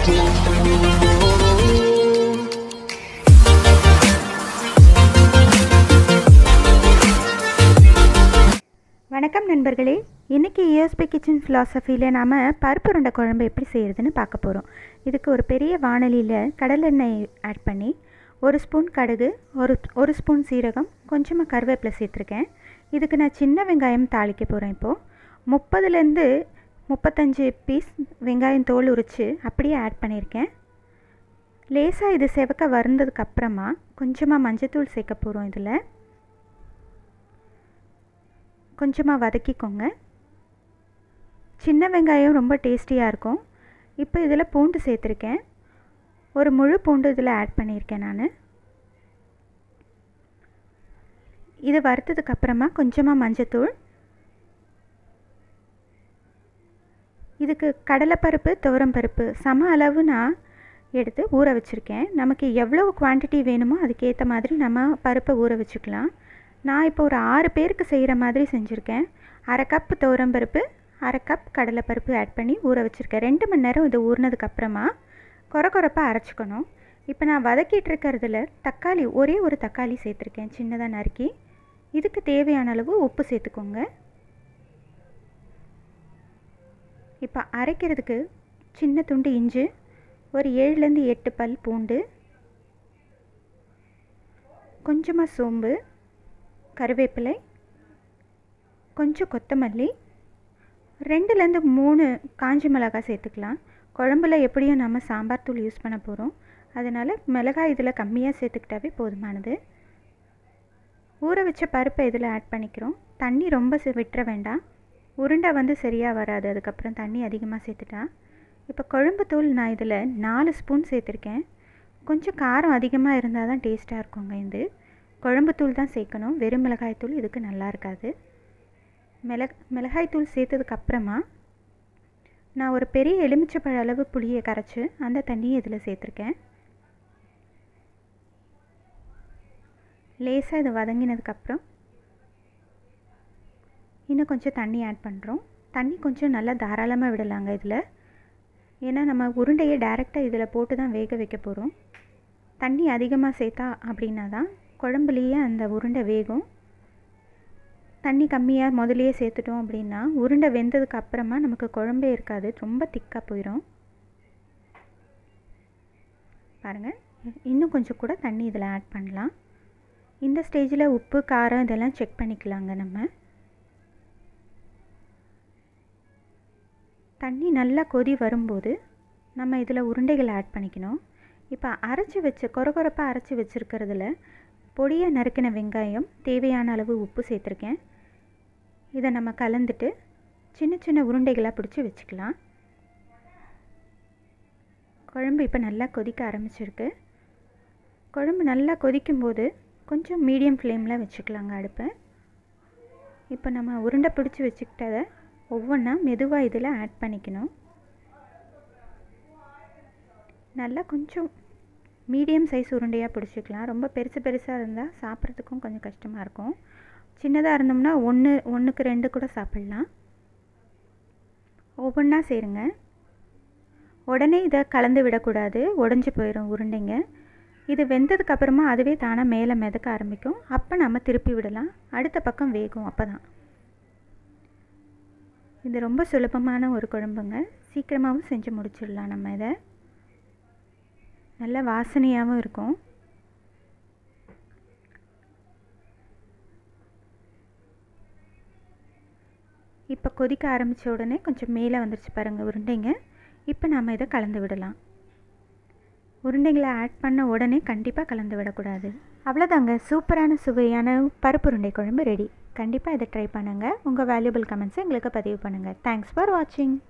வணக்கம் நண்பர்களே இன்றைக்கி இஎஸ்பி கிச்சன் ஃபிலாசபியில் நாம் பருப்பு உருண்டை குழம்பு எப்படி செய்கிறதுன்னு பார்க்க போகிறோம் இதுக்கு ஒரு பெரிய வாணலியில் கடலெண்ணெய் ஆட் பண்ணி ஒரு ஸ்பூன் கடுகு ஒரு ஒரு ஸ்பூன் சீரகம் கொஞ்சமாக கருவேப்பிலை சேர்த்துருக்கேன் இதுக்கு நான் சின்ன வெங்காயம் தாளிக்க போகிறேன் இப்போது முப்பதுலேருந்து முப்பத்தஞ்சு பீஸ் வெங்காயம் தோல் உரித்து அப்படியே ஆட் பண்ணியிருக்கேன் லேசாக இது செவக்க வறுந்ததுக்கப்புறமா கொஞ்சமாக மஞ்சத்தூள் சேர்க்க போகிறோம் இதில் கொஞ்சமாக வதக்கிக்கோங்க சின்ன வெங்காயம் ரொம்ப டேஸ்டியாக இருக்கும் இப்போ இதில் பூண்டு சேர்த்துருக்கேன் ஒரு முழு பூண்டு இதில் ஆட் பண்ணியிருக்கேன் நான் இது வறுத்ததுக்கப்புறமா கொஞ்சமாக மஞ்சத்தூள் இதுக்கு கடலைப்பருப்பு துவரம்பருப்பு சம அளவு நான் எடுத்து ஊற வச்சுருக்கேன் நமக்கு எவ்வளோ குவான்டிட்டி வேணுமோ அதுக்கேற்ற மாதிரி நம்ம பருப்பை ஊற வச்சுக்கலாம் நான் இப்போ ஒரு ஆறு பேருக்கு செய்கிற மாதிரி செஞ்சுருக்கேன் அரை கப் துவரம்பருப்பு அரை கப் கடலைப்பருப்பு ஆட் பண்ணி ஊற வச்சுருக்கேன் ரெண்டு மணி நேரம் இது ஊறினதுக்கப்புறமா குறை குறைப்பாக அரைச்சிக்கணும் இப்போ நான் வதக்கிட்டு இருக்கிறதுல தக்காளி ஒரே ஒரு தக்காளி சேர்த்துருக்கேன் சின்னதாக நறுக்கி இதுக்கு தேவையான அளவு உப்பு சேர்த்துக்கோங்க இப்போ அரைக்கிறதுக்கு சின்ன துண்டு இஞ்சி ஒரு ஏழுலேருந்து எட்டு பல் பூண்டு கொஞ்சமாக சோம்பு கருவேப்பிலை கொஞ்சம் கொத்தமல்லி ரெண்டுலேருந்து மூணு காஞ்சி மிளகாய் சேர்த்துக்கலாம் குழம்புல எப்படியும் நம்ம சாம்பார் தூள் யூஸ் பண்ண போகிறோம் அதனால் மிளகாய் இதில் கம்மியாக சேர்த்துக்கிட்டாவே போதுமானது ஊற வச்ச பருப்பை இதில் ஆட் பண்ணிக்கிறோம் தண்ணி ரொம்ப விட்டுற வேண்டாம் உருண்டை வந்து சரியாக வராது அதுக்கப்புறம் தண்ணி அதிகமாக சேர்த்துட்டா இப்போ குழம்பு தூள் நான் இதில் நாலு ஸ்பூன் சேர்த்துருக்கேன் கொஞ்சம் காரம் அதிகமாக இருந்தால் தான் டேஸ்ட்டாக இருக்குங்க இது குழம்பு தூள் தான் சேர்க்கணும் வெறும் மிளகாய் தூள் இதுக்கு நல்லா இருக்காது மிளக் மிளகாய் தூள் சேர்த்ததுக்கப்புறமா நான் ஒரு பெரிய எலுமிச்சப்பழ அளவு புளியை கரைச்சி அந்த தண்ணியை இதில் சேர்த்துருக்கேன் லேசாக இது வதங்கினதுக்கப்புறம் இன்னும் கொஞ்சம் தண்ணி ஆட் பண்ணுறோம் தண்ணி கொஞ்சம் நல்லா தாராளமாக விடலாங்க இதில் ஏன்னா நம்ம உருண்டையை டைரெக்டாக இதில் போட்டு தான் வேக வைக்க போகிறோம் தண்ணி அதிகமாக சேர்த்தா அப்படின்னா தான் குழம்புலேயே அந்த உருண்டை வேகும் தண்ணி கம்மியாக முதலையே சேர்த்துட்டோம் அப்படின்னா உருண்டை வெந்ததுக்கு அப்புறமா நமக்கு குழம்பே இருக்காது ரொம்ப திக்காக போயிடும் பாருங்கள் இன்னும் கொஞ்சம் கூட தண்ணி இதில் ஆட் பண்ணலாம் இந்த ஸ்டேஜில் உப்பு காரம் இதெல்லாம் செக் பண்ணிக்கலாங்க நம்ம தண்ணி நல்லா கொதி வரும்போது நம்ம இதில் உருண்டைகளை ஆட் பண்ணிக்கணும் இப்போ அரைச்சி வச்சு கொரகொரப்பாக அரைச்சி வச்சுருக்கிறதுல பொடியாக நறுக்கின வெங்காயம் தேவையான அளவு உப்பு சேர்த்துருக்கேன் இதை நம்ம கலந்துட்டு சின்ன சின்ன உருண்டைகளாக பிடிச்சி வச்சுக்கலாம் குழம்பு இப்போ நல்லா கொதிக்க ஆரம்பிச்சிருக்கு குழம்பு நல்லா கொதிக்கும்போது கொஞ்சம் மீடியம் ஃப்ளேமில் வச்சுக்கலாங்க அடுப்பை இப்போ நம்ம உருண்டை பிடிச்சி வச்சுக்கிட்டதை ஒவ்வொன்றா மெதுவாக இதில் ஆட் பண்ணிக்கணும் நல்லா கொஞ்சம் மீடியம் சைஸ் உருண்டையாக பிடிச்சிக்கலாம் ரொம்ப பெருசு பெருசாக இருந்தால் சாப்பிட்றதுக்கும் கொஞ்சம் கஷ்டமாக இருக்கும் சின்னதாக இருந்தோம்னா ஒன்று ஒன்றுக்கு ரெண்டு கூட சாப்பிட்லாம் ஒவ்வொன்றா சேருங்க உடனே இதை கலந்து விடக்கூடாது உடஞ்சி போயிடும் உருண்டைங்க இது வெந்ததுக்கப்புறமா அதுவே தானாக மேலே மிதக்க ஆரம்பிக்கும் அப்போ நம்ம திருப்பி விடலாம் அடுத்த பக்கம் வேகும் அப்போ தான் இது ரொம்ப சுலபமான ஒரு குழம்புங்க சீக்கிரமாகவும் செஞ்சு முடிச்சிடலாம் நம்ம இதை நல்ல வாசனையாகவும் இருக்கும் இப்போ கொதிக்க ஆரம்பித்த உடனே கொஞ்சம் மேலே வந்துருச்சு பாருங்கள் உருண்டைங்க இப்போ நாம் இதை கலந்து விடலாம் உருண்டைகளை ஆட் பண்ண உடனே கண்டிப்பாக கலந்து விடக்கூடாது அவ்வளோதாங்க சூப்பரான சுவையான பருப்பு உருண்டை குழம்பு ரெடி கண்டிப்பாக இதை ட்ரை பண்ணுங்கள் உங்கள் வேல்யூபிள் கமெண்ட்ஸை எங்களுக்கு பதிவு பண்ணுங்கள் தேங்க்ஸ் ஃபார் வாட்சிங்